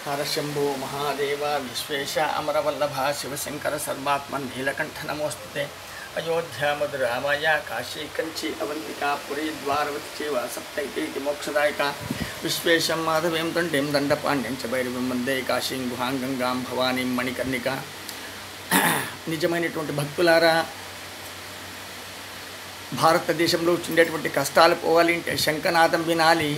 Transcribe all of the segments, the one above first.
హరశంభో మహాదేవ విశ్వేశ అమరవల్లభ శివశంకర సర్వాత్మన్ నీలకంఠ నమోస్తుతే అయోధ్య మధురామయ కాశీ కంచి అవంతిక పురీ ద్వారవతి చేవ సప్తైతి మోక్షదాయక విశ్వేశం మాధవీం దండీం దండపాండ్యం చ భైరవం వందే కాశీం గుహాం గంగాం భవానీం మణికర్ణిక నిజమైనటువంటి భక్తులారా భారతదేశంలో ఉండేటువంటి కష్టాలు పోవాలి అంటే శంఖనాదం వినాలి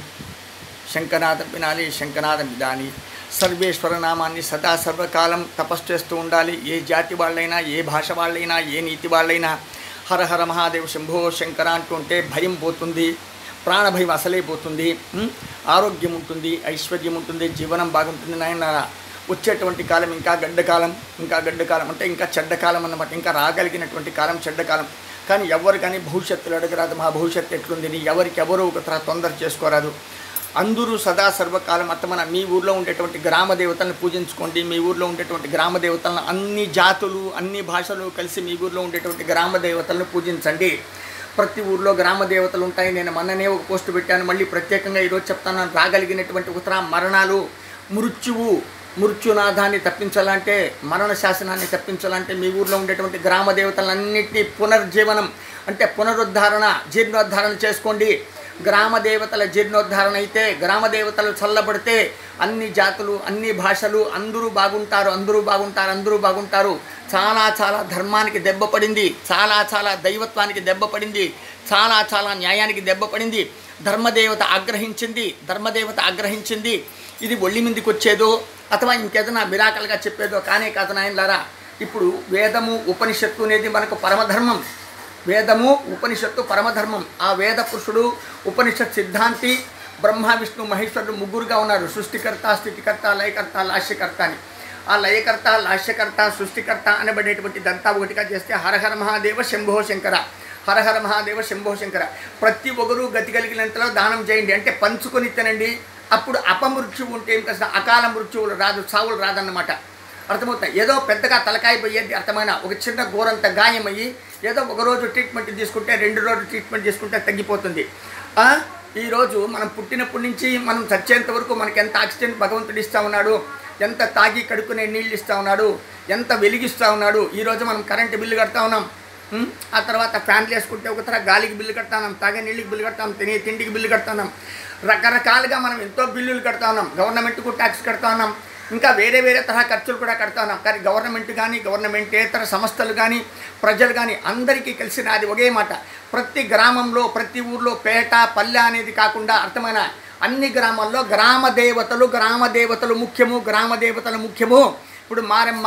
శంఖనాదం వినాలి శంఖనాదం వినాలి సర్వేశ్వర నామాన్ని సదా సర్వకాలం తపస్సు చేస్తూ ఉండాలి ఏ జాతి వాళ్ళైనా ఏ భాష వాళ్ళైనా ఏ నీతి వాళ్ళైనా హర హర మహాదేవ్ శంభో శంకర అంటుంటే భయం పోతుంది ప్రాణభయం అసలే పోతుంది ఉం? ఆరోగ్యం ఉంటుంది ఐశ్వర్యం ఉంటుంది జీవనం బాగుంటుంది నాయన వచ్చేటువంటి కాలం ఇంకా గడ్డకాలం ఇంకా గడ్డకాలం అంటే ఇంకా చెడ్డకాలం అన్నమాట ఇంకా రాగలిగినటువంటి కాలం చెడ్డకాలం కానీ ఎవరు కానీ భవిష్యత్తులో అడగరాదు మా భవిష్యత్తు ఎట్లుంది నీ ఎవరికి ఎవరు ఒక తర తొందర చేసుకోరాదు అందరూ సదా సర్వకాలం అత్తమన మీ ఊర్లో ఉండేటువంటి గ్రామ దేవతలను పూజించుకోండి మీ ఊర్లో ఉండేటువంటి గ్రామ దేవతలను అన్ని జాతులు అన్ని భాషలు కలిసి మీ ఊర్లో ఉండేటువంటి గ్రామ దేవతలను పూజించండి ప్రతి ఊర్లో గ్రామ దేవతలు ఉంటాయి నేను మొన్ననే ఒక పోస్ట్ పెట్టాను మళ్ళీ ప్రత్యేకంగా ఈరోజు చెప్తాను రాగలిగినటువంటి ఉత్తర మరణాలు మృత్యువు మృత్యునాథాన్ని తప్పించాలంటే మరణ శాసనాన్ని తప్పించాలంటే మీ ఊర్లో ఉండేటువంటి గ్రామ దేవతలన్నింటినీ పునర్జీవనం అంటే పునరుద్ధరణ జీర్ణోద్ధరణ చేసుకోండి గ్రామ దేవతల జీర్ణోద్ధరణ అయితే గ్రామ దేవతలు చల్లబడితే అన్ని జాతులు అన్ని భాషలు అందరూ బాగుంటారు అందరూ బాగుంటారు అందరూ బాగుంటారు చాలా చాలా ధర్మానికి దెబ్బ పడింది చాలా చాలా దైవత్వానికి దెబ్బ పడింది చాలా చాలా న్యాయానికి దెబ్బ పడింది ధర్మదేవత ఆగ్రహించింది ధర్మదేవత ఆగ్రహించింది ఇది ఒళ్ళి మీదకి వచ్చేదో అథవా ఇంకేదైనా మిరాకల్గా చెప్పేదో కానే కాదు నాయనలారా ఇప్పుడు వేదము ఉపనిషత్తు అనేది మనకు పరమధర్మం వేదము ఉపనిషత్తు పరమధర్మం ఆ వేద పురుషుడు ఉపనిషత్ సిద్ధాంతి బ్రహ్మ విష్ణు మహేశ్వరుడు ముగ్గురుగా ఉన్నారు సృష్టికర్త స్థితికర్త లయకర్త లాస్యకర్త అని ఆ లయకర్త లాస్యకర్త సృష్టికర్త అనబడేటువంటి దంతా ఒకటిగా చేస్తే హరహర మహాదేవ శంభో శంకర హరహర మహాదేవ శంభో శంకర ప్రతి ఒక్కరూ గతి కలిగినంతలో దానం చేయండి అంటే పంచుకొని తినండి అప్పుడు అపమృత్యువు ఉంటే ఏం కష్టం అకాల మృత్యువులు రాదు సావులు రాదన్నమాట అర్థమవుతాయి ఏదో పెద్దగా తలకాయ పోయేది అర్థమైన ఒక చిన్న గోరంత గాయమయ్యి ఏదో ఒక రోజు ట్రీట్మెంట్ తీసుకుంటే రెండు రోజులు ట్రీట్మెంట్ తీసుకుంటే తగ్గిపోతుంది ఆ? ఈరోజు మనం పుట్టినప్పటి నుంచి మనం చచ్చేంత వరకు మనకి ఎంత ఆక్సిజన్ భగవంతుడు ఇస్తూ ఉన్నాడు ఎంత తాగి కడుక్కునే నీళ్ళు ఇస్తూ ఉన్నాడు ఎంత వెలిగిస్తూ ఉన్నాడు ఈరోజు మనం కరెంటు బిల్లు కడతా ఉన్నాం ఉం? ఆ తర్వాత ఫ్యాన్లు వేసుకుంటే ఒక తర గాలికి బిల్లు కడతాం తాగే నీళ్ళకి బిల్లు కడతాం తినే తిండికి బిల్లు కడతాం రకరకాలుగా మనం ఎంతో బిల్లులు కడతా ఉన్నాం గవర్నమెంట్కు ట్యాక్స్ కడతా ఉన్నాం ఇంకా వేరే వేరే తరహా ఖర్చులు కూడా కడతా ఉన్నాం కానీ గవర్నమెంట్ కానీ గవర్నమెంటేతర సంస్థలు కానీ ప్రజలు కానీ అందరికీ కలిసి నాది ఒకే మాట ప్రతి గ్రామంలో ప్రతి ఊర్లో పేట పల్లె అనేది కాకుండా అర్థమైన అన్ని గ్రామాల్లో గ్రామ దేవతలు గ్రామ దేవతలు ముఖ్యము గ్రామ దేవతలు ముఖ్యము ఇప్పుడు మారెమ్మ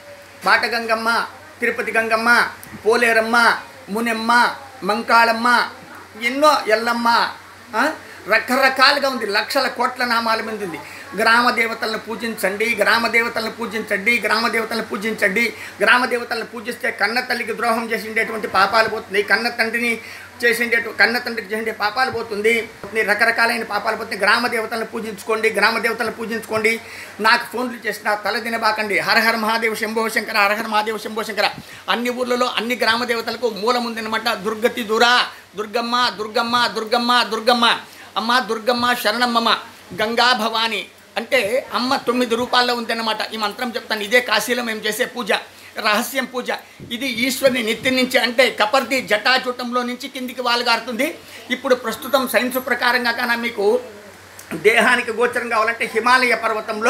మాటగంగమ్మ తిరుపతి గంగమ్మ పోలేరమ్మ మునెమ్మ మంకాళమ్మ ఎన్నో ఎల్లమ్మ ఆ? రకరకాలుగా ఉంది లక్షల కోట్ల నామాల మీద ఉంది గ్రామ దేవతలను పూజించండి గ్రామ దేవతలను పూజించండి గ్రామ దేవతలను పూజించండి గ్రామ దేవతలను పూజిస్తే కన్న తల్లికి ద్రోహం చేసిండేటువంటి పాపాలు పోతుంది కన్న తండ్రిని చేసిండేటు కన్న తండ్రికి చేసిండే పాపాలు పోతుంది రకరకాలైన పాపాలు పోతుంది గ్రామ దేవతలను పూజించుకోండి గ్రామ దేవతలను పూజించుకోండి నాకు ఫోన్లు చేసిన తల తినబాకండి హరహర మహాదేవ శంభో శంకర హరహర మహాదేవ శంభో శంకర అన్ని ఊర్లలో అన్ని గ్రామ దేవతలకు మూలం ఉందన్నమాట దుర్గతి దురా దుర్గమ్మ దుర్గమ్మ దుర్గమ్మ దుర్గమ్మ అమ్మ దుర్గమ్మ శరణమ్మమ్మ గంగా భవాని అంటే అమ్మ తొమ్మిది రూపాల్లో ఉందన్నమాట ఈ మంత్రం చెప్తాను ఇదే కాశీలో మేము చేసే పూజ రహస్యం పూజ ఇది ఈశ్వరుని నెత్తి నుంచి అంటే కపర్ది జటాచూటంలో నుంచి కిందికి వాలుగారుతుంది ఇప్పుడు ప్రస్తుతం సైన్స్ ప్రకారంగా కానీ మీకు దేహానికి గోచరం కావాలంటే హిమాలయ పర్వతంలో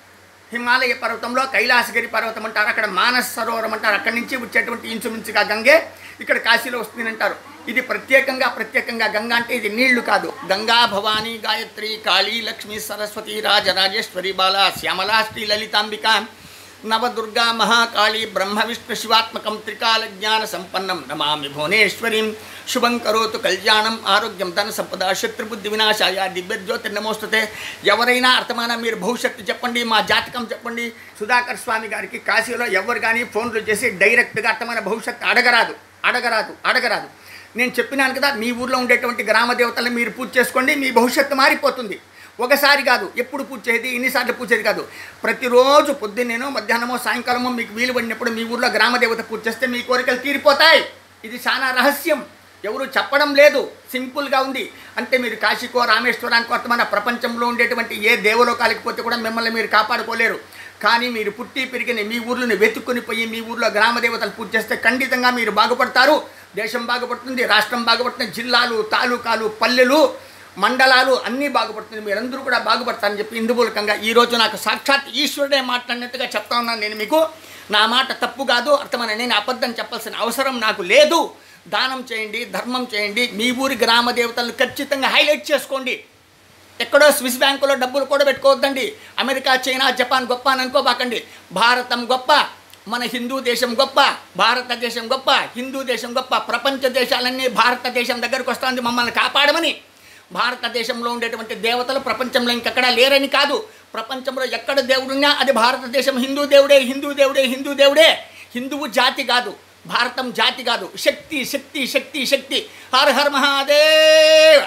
హిమాలయ పర్వతంలో కైలాసగిరి పర్వతం అంటారు అక్కడ మానస సరోవరం అంటారు అక్కడి నుంచి వచ్చేటువంటి ఇంచుమించుగా గంగే ఇక్కడ కాశీలో వస్తుంది అంటారు ఇది ప్రత్యేకంగా ప్రత్యేకంగా గంగా అంటే ఇది నీళ్లు కాదు గంగా భవానీ గాయత్రి కాళీ లక్ష్మి సరస్వతి రాజరాజేశ్వరి బాల శ్యామలా శ్రీ లలితాంబిక నవదుర్గా మహాకాళి బ్రహ్మ విష్ణు శివాత్మకం త్రికాల జ్ఞాన సంపన్నం నమామి భువనేశ్వరీం శుభం కరోతు కళ్యాణం ఆరోగ్యం ధన సంపద శత్రుబుద్ధి వినాశాయ దివ్యజ్యోతి నమోస్తుతే ఎవరైనా అర్థమైన మీరు భవిష్యత్తు చెప్పండి మా జాతకం చెప్పండి సుధాకర్ స్వామి గారికి కాశీలో ఎవరు కానీ ఫోన్లు చేసి డైరెక్ట్గా అర్థమైన భవిష్యత్తు అడగరాదు అడగరాదు అడగరాదు నేను చెప్పినాను కదా మీ ఊర్లో ఉండేటువంటి గ్రామ దేవతలను మీరు పూజ చేసుకోండి మీ భవిష్యత్తు మారిపోతుంది ఒకసారి కాదు ఎప్పుడు పూజ చేసేది ఎన్నిసార్లు పూజ చేసేది కాదు ప్రతిరోజు పొద్దున్నేనో మధ్యాహ్నమో సాయంకాలమో మీకు వీలు పడినప్పుడు మీ ఊర్లో గ్రామ దేవత పూజ చేస్తే మీ కోరికలు తీరిపోతాయి ఇది చాలా రహస్యం ఎవరు చెప్పడం లేదు సింపుల్గా ఉంది అంటే మీరు కాశీకో రామేశ్వరానికి కొత్త మన ప్రపంచంలో ఉండేటువంటి ఏ దేవలోకాలకి పోతే కూడా మిమ్మల్ని మీరు కాపాడుకోలేరు కానీ మీరు పుట్టి పెరిగిన మీ ఊర్లను వెతుక్కుని పోయి మీ ఊర్లో గ్రామ దేవతలు పూజ చేస్తే ఖండితంగా మీరు బాగుపడతారు దేశం బాగుపడుతుంది రాష్ట్రం బాగుపడుతుంది జిల్లాలు తాలూకాలు పల్లెలు మండలాలు అన్నీ బాగుపడుతుంది మీరందరూ కూడా బాగుపడతారని చెప్పి ఇందుమూలకంగా ఈరోజు నాకు సాక్షాత్ ఈశ్వరుడే మాట్లాడినట్టుగా చెప్తా ఉన్నాను నేను మీకు నా మాట తప్పు కాదు అర్థమైన నేను అబద్ధం చెప్పాల్సిన అవసరం నాకు లేదు దానం చేయండి ధర్మం చేయండి మీ ఊరి గ్రామ దేవతలను ఖచ్చితంగా హైలైట్ చేసుకోండి ఎక్కడో స్విస్ బ్యాంకులో డబ్బులు కూడా పెట్టుకోవద్దండి అమెరికా చైనా జపాన్ గొప్ప అని అనుకోబాకండి భారతం గొప్ప మన హిందూ దేశం గొప్ప భారతదేశం గొప్ప హిందూ దేశం గొప్ప ప్రపంచ దేశాలన్నీ భారతదేశం దగ్గరకు వస్తుంది మమ్మల్ని కాపాడమని భారతదేశంలో ఉండేటువంటి దేవతలు ప్రపంచంలో ఇంకెక్కడా లేరని కాదు ప్రపంచంలో ఎక్కడ దేవుడున్నా అది భారతదేశం హిందూ దేవుడే హిందూ దేవుడే హిందూ దేవుడే హిందువు జాతి కాదు భారతం జాతి కాదు శక్తి శక్తి శక్తి శక్తి హర హర్ మహాదేవ్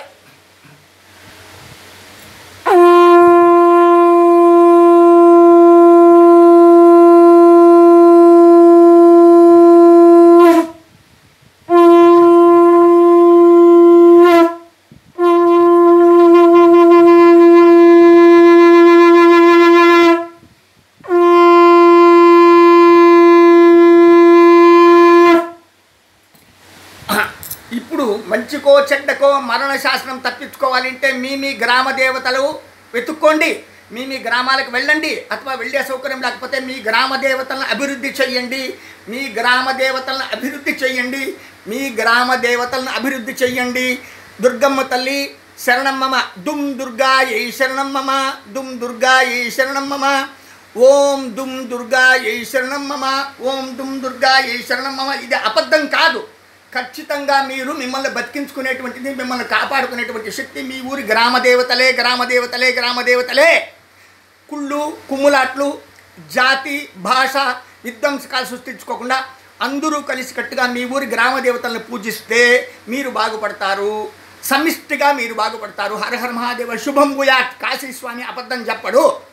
ఇప్పుడు మంచికో చెడ్డకో మరణ శాసనం తప్పించుకోవాలంటే మీ మీ గ్రామ దేవతలు వెతుక్కోండి మీ మీ గ్రామాలకు వెళ్ళండి అథవా వెళ్ళే సౌకర్యం లేకపోతే మీ గ్రామ దేవతలను అభివృద్ధి చెయ్యండి మీ గ్రామ దేవతలను అభివృద్ధి చెయ్యండి మీ గ్రామ దేవతలను అభివృద్ధి చెయ్యండి దుర్గమ్మ తల్లి శరణమ్మమ దుమ్ దుర్గా ఏ శరణమ్మమ దుమ్ దుర్గా ఏ శరణమ్మమ ఓం దుమ్ దుర్గా ఏ శరణమ్మమ ఓం దుమ్ దుర్గా ఏ శరణమ్మమ ఇది అబద్ధం కాదు ఖచ్చితంగా మీరు మిమ్మల్ని బతికించుకునేటువంటిది మిమ్మల్ని కాపాడుకునేటువంటి శక్తి మీ ఊరి గ్రామ దేవతలే గ్రామ దేవతలే గ్రామ దేవతలే కుళ్ళు కుమ్ములాట్లు జాతి భాష విధ్వంసకాలు సృష్టించుకోకుండా అందరూ కలిసికట్టుగా మీ ఊరి గ్రామ దేవతలను పూజిస్తే మీరు బాగుపడతారు సమిష్టిగా మీరు బాగుపడతారు హర హర మహాదేవ శుభం గుయాత్ కాశీ స్వామి అబద్ధం చెప్పడు